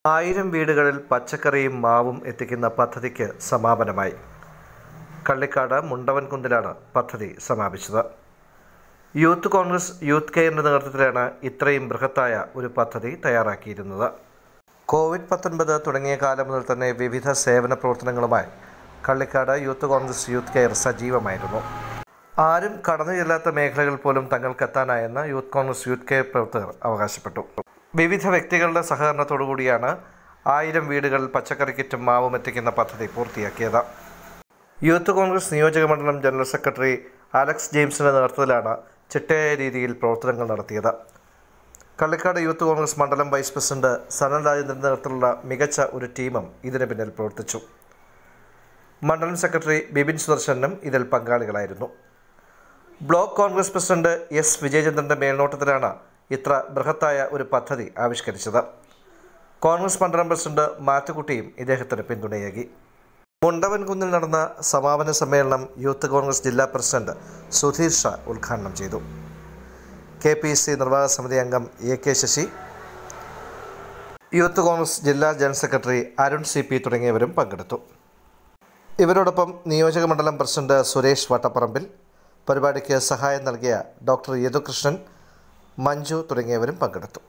ആയിരം വീടുകളിൽ പച്ചക്കറിയും മാവും എത്തിക്കുന്ന പദ്ധതിക്ക് സമാപനമായി കള്ളിക്കാട് മുണ്ടവൻകുന്നിലാണ് പദ്ധതി സമാപിച്ചത് യൂത്ത് കോൺഗ്രസ് യൂത്ത് കെയറിൻ്റെ നേതൃത്വത്തിലാണ് ഇത്രയും ബൃഹത്തായ ഒരു പദ്ധതി തയ്യാറാക്കിയിരുന്നത് കോവിഡ് പത്തൊൻപത് തുടങ്ങിയ കാലം മുതൽ തന്നെ വിവിധ സേവന പ്രവർത്തനങ്ങളുമായി Kallikkad youth congress youth care സജീവമായിരുന്നു ആരും കടന്നു ചെല്ലാത്ത മേഖലകൾ പോലും തങ്ങൾക്കെത്താനായെന്ന് യൂത്ത് കോൺഗ്രസ് യൂത്ത് കെയർ പ്രവർത്തകർ അവകാശപ്പെട്ടു വിവിധ വ്യക്തികളുടെ സഹകരണത്തോടുകൂടിയാണ് ആയിരം വീടുകളിൽ പച്ചക്കറി കിറ്റും മാവും എത്തിക്കുന്ന പദ്ധതി പൂർത്തിയാക്കിയത് യൂത്ത് കോൺഗ്രസ് നിയോജക മണ്ഡലം ജനറൽ സെക്രട്ടറി അലക്സ് ജെയിംസിൻ്റെ നേതൃത്വത്തിലാണ് ചിട്ടയായ രീതിയിൽ പ്രവർത്തനങ്ങൾ നടത്തിയത് കള്ളിക്കാട് യൂത്ത് കോൺഗ്രസ് മണ്ഡലം വൈസ് പ്രസിഡന്റ് സനൽ രാജേന്ദ്രൻ്റെ നേതൃത്വത്തിലുള്ള മികച്ച ഒരു ടീമും ഇതിന് പിന്നിൽ പ്രവർത്തിച്ചു മണ്ഡലം സെക്രട്ടറി ബിപിൻ സുദർശനും ഇതിൽ പങ്കാളികളായിരുന്നു ബ്ലോക്ക് കോൺഗ്രസ് പ്രസിഡന്റ് എസ് വിജയചന്ദ്രൻ്റെ മേൽനോട്ടത്തിലാണ് ഇത്ര ബൃഹത്തായ ഒരു പദ്ധതി ആവിഷ്കരിച്ചത് കോൺഗ്രസ് മണ്ഡലം പ്രസിഡന്റ് മാത്തുക്കുട്ടിയും ഇദ്ദേഹത്തിന് പിന്തുണയേകി മുണ്ടവൻകുന്നിൽ നടന്ന സമാപന സമ്മേളനം യൂത്ത് കോൺഗ്രസ് ജില്ലാ പ്രസിഡന്റ് സുധീർ ഷാ ഉദ്ഘാടനം ചെയ്തു കെ പി സി നിർവാഹക സമിതി അംഗം A K Sasi youth congress ജില്ലാ general secretary Arun C P തുടങ്ങിയവരും പങ്കെടുത്തു ഇവരോടൊപ്പം നിയോജക മണ്ഡലം പ്രസിഡന്റ് സുരേഷ് വട്ടപ്പറമ്പിൽ പരിപാടിക്ക് സഹായം നൽകിയ ഡോക്ടർ യദുകൃഷ്ണൻ മഞ്ജു തുടങ്ങിയവരും പങ്കെടുത്തു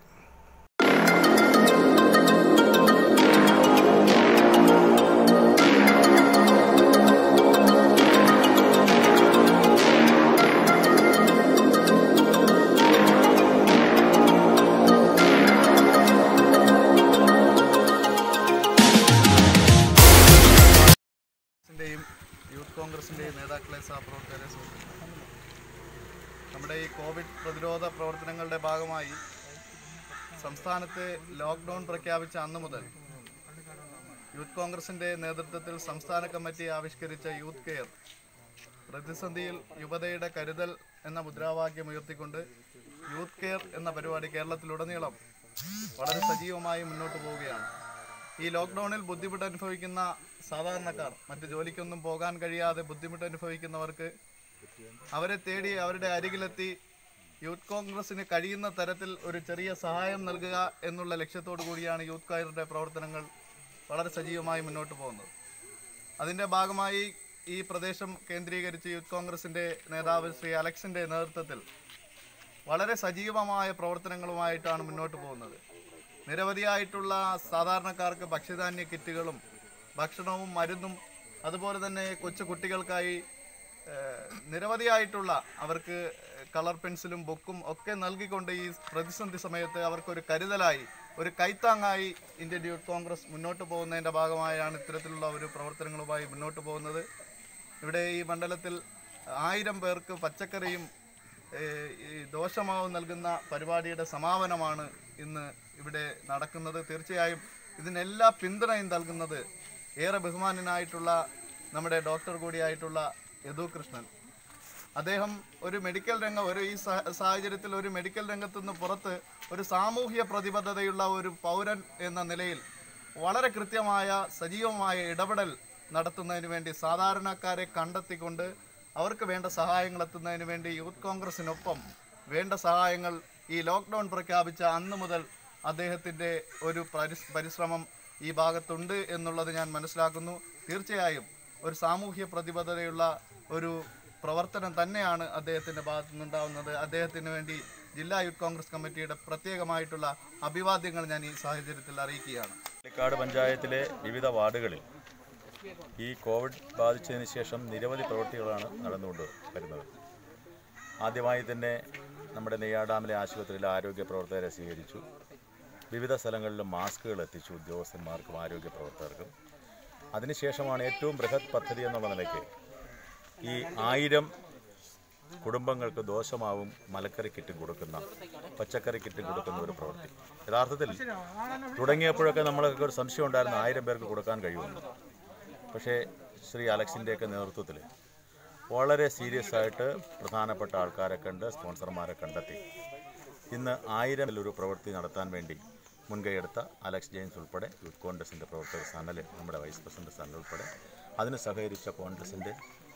ിന്റെയും യൂത്ത് കോൺഗ്രസിന്റെയും നേതാക്കളെ സഹപ്രവർത്തകരെ സുഹൃത്തുക്കളെ നമ്മുടെ ഈ കോവിഡ് പ്രതിരോധ പ്രവർത്തനങ്ങളുടെ ഭാഗമായി സംസ്ഥാനത്ത് ലോക്ക്ഡൗൺ പ്രഖ്യാപിച്ച അന്ന് മുതൽ യൂത്ത് കോൺഗ്രസിന്റെ നേതൃത്വത്തിൽ സംസ്ഥാന കമ്മിറ്റി ആവിഷ്കരിച്ച യൂത്ത് കെയർ പ്രതിസന്ധിയിൽ യുവതയുടെ കരുതൽ എന്ന മുദ്രാവാക്യം ഉയർത്തിക്കൊണ്ട് യൂത്ത് കെയർ എന്ന പരിപാടി കേരളത്തിലുടനീളം വളരെ സജീവമായി മുന്നോട്ട് പോവുകയാണ് ഈ ലോക്ക്ഡൌണിൽ ബുദ്ധിമുട്ട് അനുഭവിക്കുന്ന സാധാരണക്കാർ മറ്റ് ജോലിക്കൊന്നും പോകാൻ കഴിയാതെ ബുദ്ധിമുട്ട് അനുഭവിക്കുന്നവർക്ക് അവരെ തേടി അവരുടെ അരികിലെത്തി യൂത്ത് കോൺഗ്രസിന് കഴിയുന്ന തരത്തിൽ ഒരു ചെറിയ സഹായം നൽകുക എന്നുള്ള ലക്ഷ്യത്തോടു കൂടിയാണ് യൂത്ത് കയറിന്റെ പ്രവർത്തനങ്ങൾ വളരെ സജീവമായി മുന്നോട്ട് പോകുന്നത് അതിന്റെ ഭാഗമായി ഈ പ്രദേശം കേന്ദ്രീകരിച്ച് യൂത്ത് കോൺഗ്രസിന്റെ നേതാവ് ശ്രീ അലക്സിന്റെ നേതൃത്വത്തിൽ വളരെ സജീവമായ പ്രവർത്തനങ്ങളുമായിട്ടാണ് മുന്നോട്ട് പോകുന്നത് നിരവധിയായിട്ടുള്ള സാധാരണക്കാർക്ക് ഭക്ഷ്യധാന്യ കിറ്റുകളും ഭക്ഷണവും മരുന്നും അതുപോലെ തന്നെ കൊച്ചു കുട്ടികൾക്കായി ഏഹ്, നിരവധിയായിട്ടുള്ള അവർക്ക് കളർ പെൻസിലും ബുക്കും ഒക്കെ നൽകിക്കൊണ്ട് ഈ പ്രതിസന്ധി സമയത്ത് അവർക്കൊരു കരുതലായി ഒരു കൈത്താങ്ങായി ഇന്ത്യൻ യൂത്ത് കോൺഗ്രസ് മുന്നോട്ട് പോകുന്നതിൻ്റെ ഭാഗമായാണ് ഇത്തരത്തിലുള്ള ഒരു പ്രവർത്തനങ്ങളുമായി മുന്നോട്ട് പോകുന്നത് ഇവിടെ ഈ മണ്ഡലത്തിൽ ആയിരം പേർക്ക് പച്ചക്കറിയും ഏഹ്, ഈ ദോഷമാവ് നൽകുന്ന പരിപാടിയുടെ സമാപനമാണ് ഇന്ന് ഇവിടെ നടക്കുന്നത് തീർച്ചയായും ഇതിനെല്ലാ പിന്തുണയും നൽകുന്നത് ഏറെ ബഹുമാനനായിട്ടുള്ള നമ്മുടെ ഡോക്ടർ കൂടിയായിട്ടുള്ള യദു കൃഷ്ണൻ അദ്ദേഹം ഒരു മെഡിക്കൽ രംഗം ഒരു ഈ സ- സാഹചര്യത്തിൽ ഒരു മെഡിക്കൽ രംഗത്തു നിന്ന് പുറത്ത് ഒരു സാമൂഹ്യ പ്രതിബദ്ധതയുള്ള ഒരു പൗരൻ എന്ന നിലയിൽ വളരെ കൃത്യമായ സജീവമായ ഇടപെടൽ നടത്തുന്നതിന് വേണ്ടി സാധാരണക്കാരെ കണ്ടെത്തിക്കൊണ്ട് അവർക്ക് വേണ്ട സഹായങ്ങൾ എത്തുന്നതിന് വേണ്ടി യൂത്ത് കോൺഗ്രസിനൊപ്പം വേണ്ട സഹായങ്ങൾ ഈ ലോക്ക്ഡൗൺ പ്രഖ്യാപിച്ച അന്ന് മുതൽ അദ്ദേഹത്തിൻ്റെ ഒരു പരിസ് പരിശ്രമം ഈ ഭാഗത്തുണ്ട് എന്നുള്ളത് ഞാൻ മനസ്സിലാക്കുന്നു തീർച്ചയായും ഒരു സാമൂഹ്യ പ്രതിബദ്ധതയുള്ള ഒരു പ്രവർത്തനം തന്നെയാണ് അദ്ദേഹത്തിൻ്റെ ഭാഗത്തു നിന്നുണ്ടാവുന്നത് അദ്ദേഹത്തിന് വേണ്ടി ജില്ലാ യൂത്ത് കോൺഗ്രസ് കമ്മിറ്റിയുടെ പ്രത്യേകമായിട്ടുള്ള അഭിവാദ്യങ്ങൾ ഞാൻ ഈ സാഹചര്യത്തിൽ അറിയിക്കുകയാണ് പാലക്കാട് പഞ്ചായത്തിലെ വിവിധ വാർഡുകളിൽ ഈ കോവിഡ് ബാധിച്ചതിന് ശേഷം നിരവധി പ്രവൃത്തികളാണ് നടന്നുകൊണ്ട് വരുന്നത് ആദ്യമായി തന്നെ നമ്മുടെ നെയ്യാഡാമിലെ ആശുപത്രിയിലെ ആരോഗ്യ പ്രവർത്തകരെ സ്വീകരിച്ചു വിവിധ സ്ഥലങ്ങളിലും മാസ്കുകൾ എത്തിച്ചു ഉദ്യോഗസ്ഥന്മാർക്കും ആരോഗ്യ പ്രവർത്തകർക്കും അതിനുശേഷമാണ് ഏറ്റവും ബൃഹത് പദ്ധതി എന്നുള്ള നിലയ്ക്ക് ഈ ആയിരം കുടുംബങ്ങൾക്ക് ദോഷമാവും മലക്കറി കിറ്റും കൊടുക്കുന്ന പച്ചക്കറി കിറ്റും കൊടുക്കുന്ന ഒരു പ്രവൃത്തി യഥാർത്ഥത്തിൽ തുടങ്ങിയപ്പോഴൊക്കെ നമ്മളൊക്കെ ഒരു സംശയം ഉണ്ടായിരുന്നു ആയിരം പേർക്ക് കൊടുക്കാൻ കഴിയുമെന്ന് പക്ഷേ ശ്രീ അലക്സിൻ്റെയൊക്കെ നേതൃത്വത്തിൽ വളരെ സീരിയസ് ആയിട്ട് പ്രധാനപ്പെട്ട ആൾക്കാരെ കണ്ട് സ്പോൺസർമാരെ കണ്ടെത്തി ഇന്ന് ആയിരം ഒരു പ്രവൃത്തി നടത്താൻ വേണ്ടി മുൻകൈയെടുത്ത അലക്സ് ജെയിംസ് ഉൾപ്പെടെ യൂത്ത് കോൺഗ്രസിൻ്റെ പ്രവർത്തകർ സനൽ നമ്മുടെ വൈസ് പ്രസിഡന്റ് സനൽ ഉൾപ്പെടെ അതിന് സഹകരിച്ച കോൺഗ്രസിൻ്റെ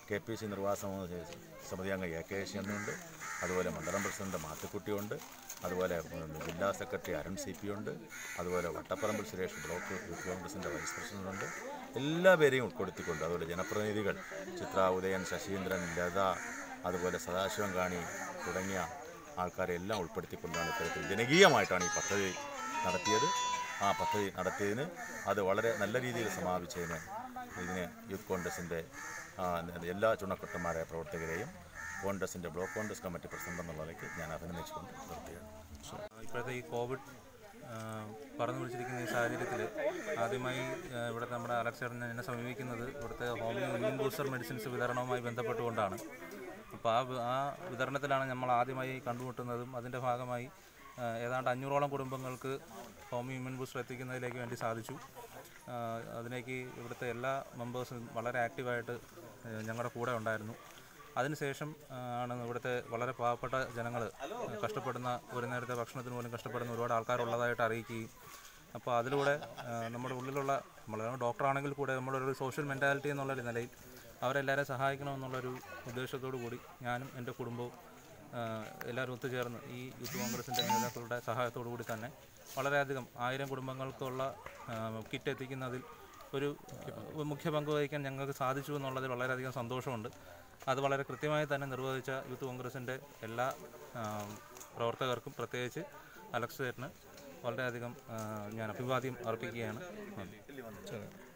കെ പി സി നിർവാഹ സമിതി അംഗം എ കെ ശനുണ്ട് അതുപോലെ മണ്ഡലം പ്രസിഡന്റ് മാത്തുക്കുട്ടിയുണ്ട് അതുപോലെ ഉം, ജില്ലാ സെക്രട്ടറി അരുൺ സി പി ഉണ്ട് അതുപോലെ വട്ടപ്പറമ്പിൽ സുരേഷ് ബ്ലോക്ക് യൂത്ത് കോൺഗ്രസിൻ്റെ വൈസ് പ്രസിഡന്റുണ്ട് എല്ലാ പേരെയും ഉൾപ്പെടുത്തിക്കൊണ്ട് അതുപോലെ ജനപ്രതിനിധികൾ ചിത്ര ഉദയൻ ശശീന്ദ്രൻ ലത അതുപോലെ സദാശിവം കാണി തുടങ്ങിയ ആൾക്കാരെ എല്ലാം ഉൾപ്പെടുത്തിക്കൊണ്ടാണ് ഇത്തരത്തിൽ ജനകീയമായിട്ടാണ് ഈ പദ്ധതി നടത്തിയത് ആ പദ്ധതി നടത്തിയതിന് അത് വളരെ നല്ല രീതിയിൽ സമാപിച്ചതിന് ഇതിന് യൂത്ത് കോൺഗ്രസിൻ്റെ ആ, എല്ലാ ചുണക്കുട്ടന്മാരായ പ്രവർത്തകരെയും കോൺഗ്രസിൻ്റെ ബ്ലോക്ക് കോൺഗ്രസ് കമ്മിറ്റി പ്രസിഡന്റ് എന്നുള്ള നിലയ്ക്ക് ഞാൻ അഭിനന്ദിച്ചുകൊണ്ട് നിർത്തുകയാണ് ഇപ്പോഴത്തെ ഈ കോവിഡ് ആ, പറഞ്ഞു വിളിച്ചിരിക്കുന്ന ഈ സാഹചര്യത്തിൽ ആദ്യമായി ആ, ഇവിടുത്തെ നമ്മുടെ അലക്സേട്ടൻ എന്നെ സമീപിക്കുന്നത് ഇവിടുത്തെ ഹോമിയോ ഇമ്മ്യൂൺ ബൂസ്റ്റർ മെഡിസിൻസ് വിതരണവുമായി ബന്ധപ്പെട്ടുകൊണ്ടാണ് അപ്പോൾ ആ വി- ആ വിതരണത്തിലാണ് നമ്മൾ ആദ്യമായി കണ്ടുമുട്ടുന്നതും അതിൻ്റെ ഭാഗമായി ആ, ഏതാണ്ട് അഞ്ഞൂറോളം കുടുംബങ്ങൾക്ക് ഹോമിയോ ഇമ്മ്യൂൺ ബൂസ്റ്റർ എത്തിക്കുന്നതിലേക്ക് വേണ്ടി സാധിച്ചു ആ, അതിലേക്ക് ഇവിടുത്തെ എല്ലാ മെമ്പേഴ്സും വളരെ ആക്റ്റീവായിട്ട് ആ, ഞങ്ങളുടെ കൂടെ ഉണ്ടായിരുന്നു അതിനുശേഷം ആ, ആണ് ഇവിടുത്തെ വളരെ പാവപ്പെട്ട ജനങ്ങൾ കഷ്ടപ്പെടുന്ന ഒരു നേരത്തെ ഭക്ഷണത്തിന് പോലും കഷ്ടപ്പെടുന്ന ഒരുപാട് ആൾക്കാരുള്ളതായിട്ട് അറിയിക്കുകയും അപ്പോൾ അതിലൂടെ ആ, നമ്മുടെ ഉള്ളിലുള്ള നമ്മൾ ഡോക്ടറാണെങ്കിൽ കൂടെ നമ്മളൊരു സോഷ്യൽ മെൻറ്റാലിറ്റി എന്നുള്ള ഒരു നിലയിൽ അവരെല്ലാവരെയും സഹായിക്കണമെന്നുള്ളൊരു ഉദ്ദേശത്തോടു കൂടി ഞാനും എൻ്റെ കുടുംബവും ആ, എല്ലാവരും ഒത്തുചേർന്ന് ഈ യൂത്ത് കോൺഗ്രസിൻ്റെ നേതാക്കളുടെ സഹായത്തോടു കൂടി തന്നെ വളരെയധികം ആയിരം കുടുംബങ്ങൾക്കുള്ള ആ, കിറ്റ് എത്തിക്കുന്നതിൽ ഒരു മുഖ്യ പങ്ക് വഹിക്കാൻ ഞങ്ങൾക്ക് സാധിച്ചു എന്നുള്ളതിൽ വളരെയധികം സന്തോഷമുണ്ട് അത് വളരെ കൃത്യമായി തന്നെ നിർവഹിച്ച യൂത്ത് കോൺഗ്രസിൻ്റെ എല്ലാ ആ, പ്രവർത്തകർക്കും പ്രത്യേകിച്ച് അലക്സ് ചേട്ടന് വളരെയധികം ആ, ഞാൻ അഭിവാദ്യം അർപ്പിക്കുകയാണ് നന്ദി